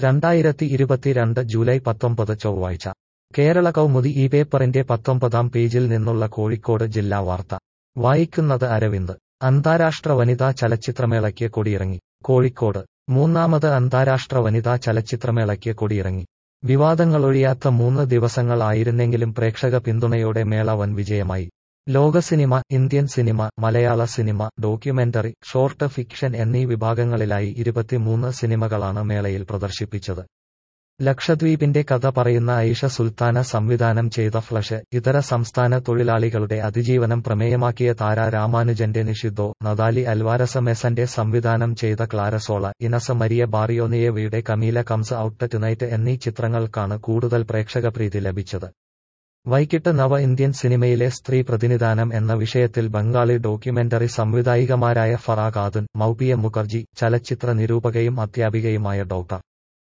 രണ്ടായിരത്തി ഇരുപത്തിരണ്ട് ജൂലൈ പത്തൊമ്പത് ചൊവ്വാഴ്ച കേരള കൗമുദി ഈ പേപ്പറിന്റെ പത്തൊമ്പതാം പേജിൽ നിന്നുള്ള കോഴിക്കോട് ജില്ലാ വാർത്ത വായിക്കുന്നത് അരവിന്ദ് അന്താരാഷ്ട്ര വനിതാ ചലച്ചിത്രമേളയ്ക്ക് കൊടിയിറങ്ങി കോഴിക്കോട് മൂന്നാമത് അന്താരാഷ്ട്ര വനിതാ ചലച്ചിത്രമേളയ്ക്ക് കൊടിയിറങ്ങി വിവാദങ്ങളൊഴിയാത്ത മൂന്ന് ദിവസങ്ങൾ ആയിരുന്നെങ്കിലും പ്രേക്ഷക പിന്തുണയോടെ മേള വൻ വിജയമായി ലോക സിനിമ ഇന്ത്യൻ സിനിമ മലയാള സിനിമ ഡോക്യുമെന്ററി ഷോർട്ട് ഫിക്ഷൻ എന്നീ വിഭാഗങ്ങളിലായി ഇരുപത്തിമൂന്ന് സിനിമകളാണ് മേളയിൽ പ്രദർശിപ്പിച്ചത് ലക്ഷദ്വീപിന്റെ കഥ പറയുന്ന ഐഷ സുൽത്താന സംവിധാനം ചെയ്ത ഫ്ലഷ് ഇതര സംസ്ഥാന തൊഴിലാളികളുടെ അതിജീവനം പ്രമേയമാക്കിയ താര രാമാനുജന്റെ നിഷിദ്ധോ നദാലി അൽവാരസ മെസന്റെ സംവിധാനം ചെയ്ത ക്ലാരസോള ഇനസ മരിയ ബാറിയോനിയവയുടെ കമീല കംസ് ഔട്ട് ടുനൈറ്റ് എന്നീ ചിത്രങ്ങൾക്കാണ് കൂടുതൽ പ്രേക്ഷകപ്രീതി ലഭിച്ചത് വൈകിട്ട് നവ ഇന്ത്യൻ സിനിമയിലെ സ്ത്രീ പ്രതിനിധാനം എന്ന വിഷയത്തിൽ ബംഗാളി ഡോക്യുമെന്ററി സംവിധായികമാരായ ഫറാഖ് ആദുൻ മൗപിയ മുഖർജി ചലച്ചിത്ര നിരൂപകയും അധ്യാപികയുമായ ഡോക്ടർ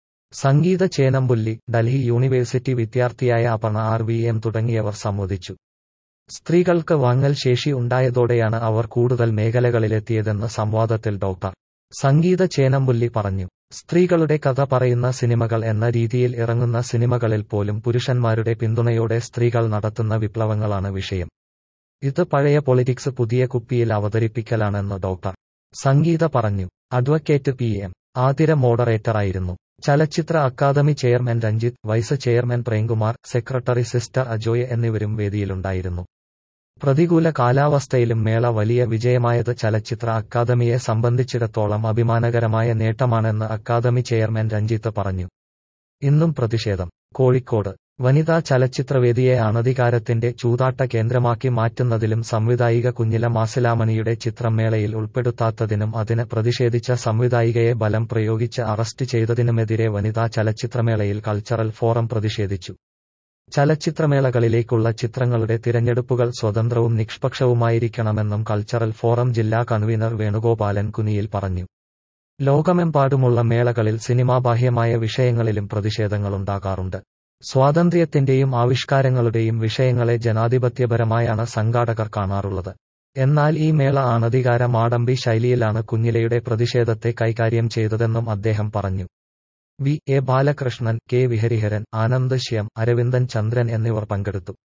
സംഗീത ചേനമ്പുല്ലി ഡൽഹി യൂണിവേഴ്സിറ്റി വിദ്യാർത്ഥിയായ അപർണ ആർ വി എം തുടങ്ങിയവർ സംവദിച്ചു സ്ത്രീകൾക്ക് വാങ്ങൽ ശേഷി ഉണ്ടായതോടെയാണ് അവർ കൂടുതൽ മേഖലകളിലെത്തിയതെന്ന് സംവാദത്തിൽ ഡോക്ടർ സംഗീത ചേനമ്പുല്ലി പറഞ്ഞു സ്ത്രീകളുടെ കഥ പറയുന്ന സിനിമകൾ എന്ന രീതിയിൽ ഇറങ്ങുന്ന സിനിമകളിൽ പോലും പുരുഷന്മാരുടെ പിന്തുണയോടെ സ്ത്രീകൾ നടത്തുന്ന വിപ്ലവങ്ങളാണ് വിഷയം ഇത് പഴയ പൊളിറ്റിക്സ് പുതിയ കുപ്പിയിൽ അവതരിപ്പിക്കലാണെന്ന് ഡോക്ടർ സംഗീത പറഞ്ഞു അഡ്വക്കേറ്റ് പി എം ആതിര മോഡറേറ്ററായിരുന്നു ചലച്ചിത്ര academy chairman Ranjith vice chairman Premkumar secretary sister Ajoy എന്നിവരും വേദിയിലുണ്ടായിരുന്നു പ്രതികൂല കാലാവസ്ഥയിലും മേള വലിയ വിജയമായത് ചലച്ചിത്ര അക്കാദമിയെ സംബന്ധിച്ചിടത്തോളം അഭിമാനകരമായ നേട്ടമാണെന്ന് അക്കാദമി ചെയർമാൻ രഞ്ജിത്ത് പറഞ്ഞു ഇന്നും പ്രതിഷേധം കോഴിക്കോട് വനിതാ ചലച്ചിത്രവേദിയെ അനധികാരത്തിന്റെ ചൂതാട്ട കേന്ദ്രമാക്കി മാറ്റുന്നതിലും സംവിധായിക കുഞ്ഞില മാസിലാമണിയുടെ ചിത്രം മേളയിൽ ഉൾപ്പെടുത്താത്തതിനും അതിന് പ്രതിഷേധിച്ച സംവിധായികയെ ബലം പ്രയോഗിച്ച് അറസ്റ്റ് ചെയ്തതിനുമെതിരെ വനിതാ ചലച്ചിത്രമേളയിൽ കൾച്ചറൽ ഫോറം പ്രതിഷേധിച്ചു ചലച്ചിത്രമേളകളിലേക്കുള്ള ചിത്രങ്ങളുടെ തിരഞ്ഞെടുപ്പുകൾ സ്വതന്ത്രവും നിഷ്പക്ഷവുമായിരിക്കണമെന്നും കൾച്ചറൽ ഫോറം ജില്ലാ കൺവീനർ വേണുഗോപാലൻ കുനിയിൽ പറഞ്ഞു ലോകമെമ്പാടുമുള്ള മേളകളിൽ സിനിമാബാഹ്യമായ വിഷയങ്ങളിലും പ്രതിഷേധങ്ങളുണ്ടാകാറുണ്ട് സ്വാതന്ത്ര്യത്തിന്റെയും ആവിഷ്കാരങ്ങളുടെയും വിഷയങ്ങളെ ജനാധിപത്യപരമായാണ് സംഘാടകർ കാണാറുള്ളത് എന്നാൽ ഈ മേള അനധികാര മാടമ്പി ശൈലിയിലാണ് കുഞ്ഞിലയുടെ പ്രതിഷേധത്തെ കൈകാര്യം ചെയ്തതെന്നും അദ്ദേഹം പറഞ്ഞു V A Balakrishnan K വിഹരിഹരൻ Anand ശ്യം Aravindan ചന്ദ്രൻ എന്നിവർ പങ്കെടുത്തു